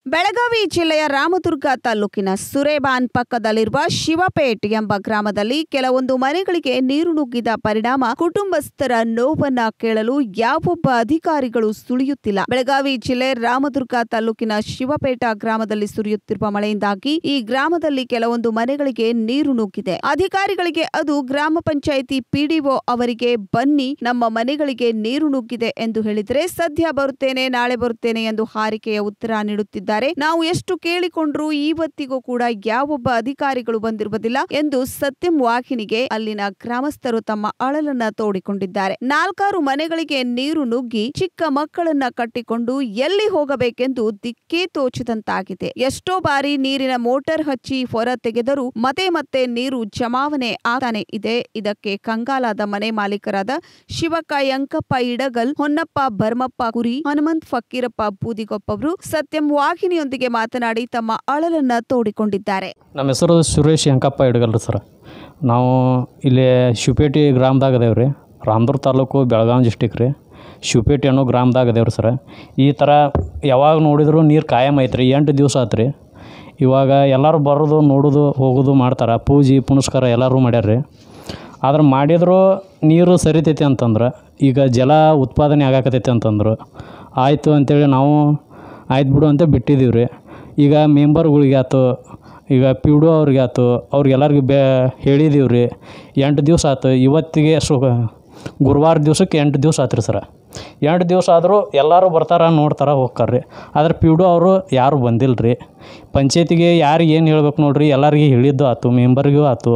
ಬೆಳಗಾವಿ ಜಿಲ್ಲೆಯ ರಾಮದುರ್ಗ ತಾಲೂಕಿನ ಸುರೇಬಾನ್ ಪಕ್ಕದಲ್ಲಿರುವ ಶಿವಪೇಟ್ ಎಂಬ ಗ್ರಾಮದಲ್ಲಿ ಕೆಲವೊಂದು ಮನೆಗಳಿಗೆ ನೀರು ನುಗ್ಗಿದ ಪರಿಣಾಮ ಕುಟುಂಬಸ್ಥರ ನೋವನ್ನ ಕೇಳಲು ಯಾವೊಬ್ಬ ಅಧಿಕಾರಿಗಳು ಸುಳಿಯುತ್ತಿಲ್ಲ ಬೆಳಗಾವಿ ಜಿಲ್ಲೆ ರಾಮದುರ್ಗ ತಾಲೂಕಿನ ಶಿವಪೇಟ ಗ್ರಾಮದಲ್ಲಿ ಸುರಿಯುತ್ತಿರುವ ಮಳೆಯಿಂದಾಗಿ ಈ ಗ್ರಾಮದಲ್ಲಿ ಕೆಲವೊಂದು ಮನೆಗಳಿಗೆ ನೀರು ನುಗ್ಗಿದೆ ಅಧಿಕಾರಿಗಳಿಗೆ ಅದು ಗ್ರಾಮ ಪಂಚಾಯಿತಿ ಪಿಡಿಒ ಅವರಿಗೆ ಬನ್ನಿ ನಮ್ಮ ಮನೆಗಳಿಗೆ ನೀರು ನುಗ್ಗಿದೆ ಎಂದು ಹೇಳಿದರೆ ಸದ್ಯ ಬರುತ್ತೇನೆ ನಾಳೆ ಬರುತ್ತೇನೆ ಎಂದು ಹಾರಿಕೆಯ ಉತ್ತರ ನೀಡುತ್ತಿದ್ದಾರೆ ನಾವು ಎಷ್ಟು ಕೇಳಿಕೊಂಡ್ರೂ ಇವತ್ತಿಗೂ ಕೂಡ ಯಾವೊಬ್ಬ ಅಧಿಕಾರಿಗಳು ಬಂದಿರುವುದಿಲ್ಲ ಎಂದು ಸತ್ಯಂ ವಾಹಿನಿಗೆ ಅಲ್ಲಿನ ಗ್ರಾಮಸ್ಥರು ತಮ್ಮ ಅಳಲನ್ನ ತೋಡಿಕೊಂಡಿದ್ದಾರೆ ನಾಲ್ಕಾರು ಮನೆಗಳಿಗೆ ನೀರು ನುಗ್ಗಿ ಚಿಕ್ಕ ಮಕ್ಕಳನ್ನ ಕಟ್ಟಿಕೊಂಡು ಎಲ್ಲಿ ಹೋಗಬೇಕೆಂದು ದಿಕ್ಕೇ ತೋಚದಂತಾಗಿದೆ ಎಷ್ಟೋ ಬಾರಿ ನೀರಿನ ಮೋಟಾರ್ ಹಚ್ಚಿ ಹೊರ ತೆಗೆದರೂ ಮತ್ತೆ ಮತ್ತೆ ನೀರು ಜಮಾವಣೆ ಆಗ್ತಾನೆ ಇದೆ ಇದಕ್ಕೆ ಕಂಗಾಲಾದ ಮನೆ ಮಾಲೀಕರಾದ ಶಿವಕ್ಕ ಯಂಕಪ್ಪ ಇಡಗಲ್ ಹೊನ್ನಪ್ಪ ಭರ್ಮಪ್ಪ ಕುರಿ ಹನುಮಂತ್ ಫಕ್ಕೀರಪ್ಪ ಬೂದಿಗೊಪ್ಪವರು ಸತ್ಯಂ ವಾಹಿನಿಯೊಂದಿಗೆ ಮಾತನಾಡಿ ತಮ್ಮ ಅಳಲನ್ನ ತೋಡಿಕೊಂಡಿದ್ದಾರೆ ನಮ್ಮ ಹೆಸರು ಸುರೇಶ್ ಯಂಕಪ್ಪ ಹಿಡ್ಗಲ್ರಿ ಸರ್ ನಾವು ಇಲ್ಲಿ ಶಿವಪೇಟೆ ಗ್ರಾಮದಾಗ ಅದೇವು ರೀ ರಾಮದುರ್ಗ ತಾಲೂಕು ಬೆಳಗಾವಿ ಡಿಸ್ಟಿಕ್ ರೀ ಶಿವಪೇಟೆ ಅನ್ನೋ ಗ್ರಾಮದಾಗ ಅದೇವ್ರಿ ಸರ್ ಈ ಥರ ಯಾವಾಗ ನೋಡಿದ್ರು ನೀರು ಕಾಯಂ ಐತ್ರಿ ಎಂಟು ದಿವಸ ಆತು ರೀ ಇವಾಗ ಎಲ್ಲರೂ ಬರೋದು ನೋಡೋದು ಹೋಗೋದು ಮಾಡ್ತಾರೆ ಪೂಜೆ ಪುನಸ್ಕಾರ ಎಲ್ಲರೂ ಮಾಡ್ಯಾರ್ರಿ ಆದ್ರೆ ಮಾಡಿದ್ರು ನೀರು ಸರಿತೈತಿ ಅಂತಂದ್ರೆ ಈಗ ಜಲ ಉತ್ಪಾದನೆ ಆಗಾಕತೈತಿ ಅಂತಂದ್ರು ಆಯಿತು ಅಂತೇಳಿ ನಾವು ಆಯ್ತು ಬಿಡು ಅಂತ ಬಿಟ್ಟಿದ್ದೀವಿ ರೀ ಈಗ ಮೆಂಬರ್ಗಳಿಗೆ ಆಯ್ತು ಈಗ ಪಿ ಡು ಅವ್ರಿಗೆ ಆಯ್ತು ಅವ್ರಿಗೆಲ್ಲರಿಗೂ ಬೇ ಹೇಳಿದೀವಿ ರೀ ಎಂಟು ದಿವಸ ಆಯ್ತು ಇವತ್ತಿಗೆ ಸು ಗುರುವಾರ ದಿವ್ಸಕ್ಕೆ ಎಂಟು ದಿವಸ ಆತ್ರಿ ಸರ ಎಂಟು ದಿವಸ ಆದರೂ ಎಲ್ಲರೂ ಬರ್ತಾರೆ ನೋಡ್ತಾರೆ ಹೋಗ್ತಾರೆ ರೀ ಆದ್ರೆ ಪಿ ಡು ಅವರು ಯಾರೂ ಬಂದಿಲ್ಲ ರೀ ಪಂಚಾಯತಿಗೆ ಯಾರಿಗೆ ಏನು ಹೇಳ್ಬೇಕು ನೋಡ್ರಿ ಎಲ್ಲರಿಗೆ ಹೇಳಿದ್ದು ಆಯ್ತು ಮೆಂಬರ್ಗೂ ಆಯ್ತು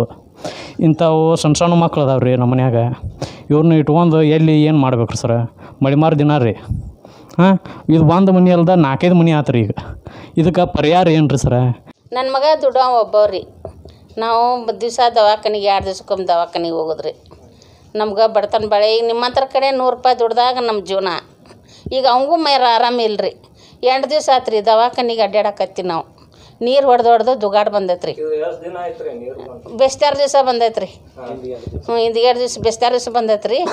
ಇಂಥವು ಸಣ್ಣ ಸಣ್ಣ ಮಕ್ಳು ಅದಾವೆ ರೀ ನಮ್ಮ ಮನ್ಯಾಗ ಇವ್ರನ್ನ ಇಟ್ಕೊಂಡು ಎಲ್ಲಿ ಏನು ಮಾಡ್ಬೇಕು ರೀ ಸರ ಮಳಿಮಾರು ದಿನ ರೀ ಹಾಂ ಇದು ಒಂದು ಮನೆ ಅಲ್ದ ನಾಲ್ಕೈದು ಮನೆ ಆತ್ರಿ ಈಗ ಇದಕ್ಕೆ ಪರಿಹಾರ ಏನು ರೀ ಸರ ನನ್ನ ಮಗ ದುಡ್ಡವ ಒಬ್ಬವ್ರಿ ನಾವು ದಿವಸ ದವಾಖಾನಿಗೆ ಎರಡು ದಿವ್ಸಕ್ಕೊಮ್ಮೆ ದವಾಖಾನಿಗೆ ಹೋಗೋದ್ರಿ ನಮ್ಗೆ ಬಡತನ ಬೆಳೆ ಈಗ ನಿಮ್ಮಂತ್ರ ಕಡೆ ನೂರು ರೂಪಾಯಿ ದುಡ್ದಾಗ ನಮ್ಮ ಜೀವನ ಈಗ ಅವಂಗೂ ಮೇರ ಆರಾಮಿಲ್ಲ ರೀ ಎಂಟು ದಿವಸ ಆತು ರೀ ದವಾಖಾನಿಗೆ ಅಡ್ಡಾಡಕತ್ತಿ ನಾವು ನೀರು ಹೊಡೆದು ಹೊಡೆದು ದುಗಾಡ್ ಬಂದೈತೆ ರೀ ಬೆಸ್ತಾರ ದಿವಸ ಬಂದೈತೆ ರೀ ಹ್ಞೂ ಇದು ಎರಡು ದಿವ್ಸ ಬೆಸ್ತಾರ ದಿವಸ ಬಂದೈತೆ ರೀ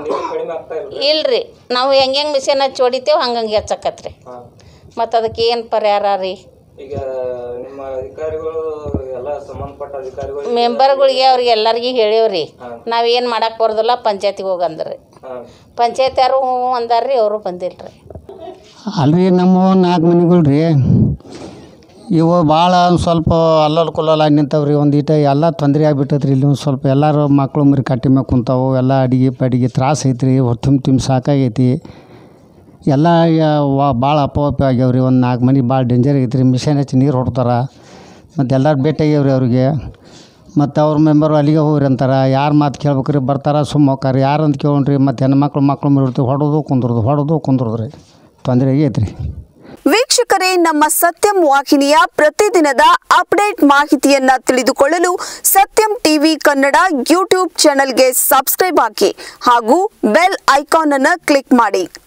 ಇಲ್ರಿ ನಾವು ಹೆಂಗೆ ಹೆಂಗೆ ಮಿಷನ್ ಹಚ್ಚಿ ಹೊಡಿತೇವೆ ಹಂಗಂಗೆ ಹಚ್ಚಕತ್ರಿ ಮತ್ತು ಅದಕ್ಕೆ ಏನು ಪರಿಹಾರ ರೀ ಈಗ ನಿಮ್ಮ ಅಧಿಕಾರಿಗಳು ಎಲ್ಲ ಸಂಬಂಧಪಟ್ಟ ಅಧಿಕಾರಿಗಳು ಮೆಂಬರ್ಗಳಿಗೆ ಅವ್ರಿಗೆ ಎಲ್ಲರಿಗೂ ಹೇಳೇವ್ರಿ ನಾವೇನು ಮಾಡಕ್ಕೆ ಬರೋದಿಲ್ಲ ಪಂಚಾಯತಿಗೆ ಹೋಗಂದ್ರಿ ಪಂಚಾಯತ್ ಯಾರು ಹ್ಞೂ ಅಂದಾರ್ರಿ ಅವರು ಬಂದಿಲ್ಲ ರೀ ಅಲ್ರಿ ನಮ್ಮ ನಾಲ್ಕು ಮನೆಗಳು ರೀ ಇವು ಭಾಳ ಒಂದು ಸ್ವಲ್ಪ ಅಲ್ಲಲ್ ಕುಲ್ಲಲ್ಲ ನಿಂತವ್ರಿ ಒಂದು ಈಟ ಎಲ್ಲ ತೊಂದರೆ ಆಗ್ಬಿಟ್ಟೈತೆ ರೀ ಇಲ್ಲಿ ಒಂದು ಸ್ವಲ್ಪ ಎಲ್ಲರೂ ಮಕ್ಕಳು ಮರಿ ಕಟ್ಟಿ ಮ್ಯಾಗ ಕುಂತಾವು ಎಲ್ಲ ಅಡಿಗೆ ಪಡಿಗೆ ತ್ರಾಸ ಐತ್ರಿ ತುಂಬ ತುಂಬ ಸಾಕಾಗೈತಿ ಎಲ್ಲ ಭಾಳ ಅಪವಾಪ ಆಗ್ಯಾವ್ರಿ ಒಂದು ನಾಲ್ಕು ಮನೆ ಭಾಳ ಡೇಂಜರ್ ಆಗೈತೆ ರೀ ಮಿಷನ್ ಹಚ್ಚಿ ನೀರು ಹೊಡ್ತಾರ ಮತ್ತು ಎಲ್ಲರೂ ಭೇಟಿ ಆಗ್ಯಾವ್ರಿ ಅವ್ರಿಗೆ ಮತ್ತು ಅವ್ರ ಮೆಂಬರು ಅಲ್ಲಿಗೆ ಹೋಗ್ರಿ ಅಂತಾರೆ ಯಾರು ಮಾತು ಕೇಳ್ಬೇಕ್ರಿ ಬರ್ತಾರೆ ಸುಮ್ಮ ಹೋಗ್ತಾರೆ ಯಾರು ಅಂತ ಕೇಳ್ರಿ ಮತ್ತು ಹೆಣ್ಮಕ್ಳು ಮಕ್ಳು ಮರಿರ್ತೀವಿ ಹೊಡೋದು ಕುಂದ್ರದು ಹೊಡೋದು ಕುಂದ್ರದು ರೀ ತೊಂದರೆ ಆಗೈತೆ ರೀ ವೀಕ್ಷಕರೇ ನಮ್ಮ ಸತ್ಯಂ ವಾಹಿನಿಯ ಪ್ರತಿದಿನದ ಅಪ್ಡೇಟ್ ಮಾಹಿತಿಯನ್ನ ತಿಳಿದುಕೊಳ್ಳಲು ಸತ್ಯಂ ಟಿವಿ ಕನ್ನಡ ಯೂಟ್ಯೂಬ್ ಚಾನೆಲ್ಗೆ ಸಬ್ಸ್ಕ್ರೈಬ್ ಹಾಕಿ ಹಾಗೂ ಬೆಲ್ ಐಕಾನ್ ಅನ್ನು ಕ್ಲಿಕ್ ಮಾಡಿ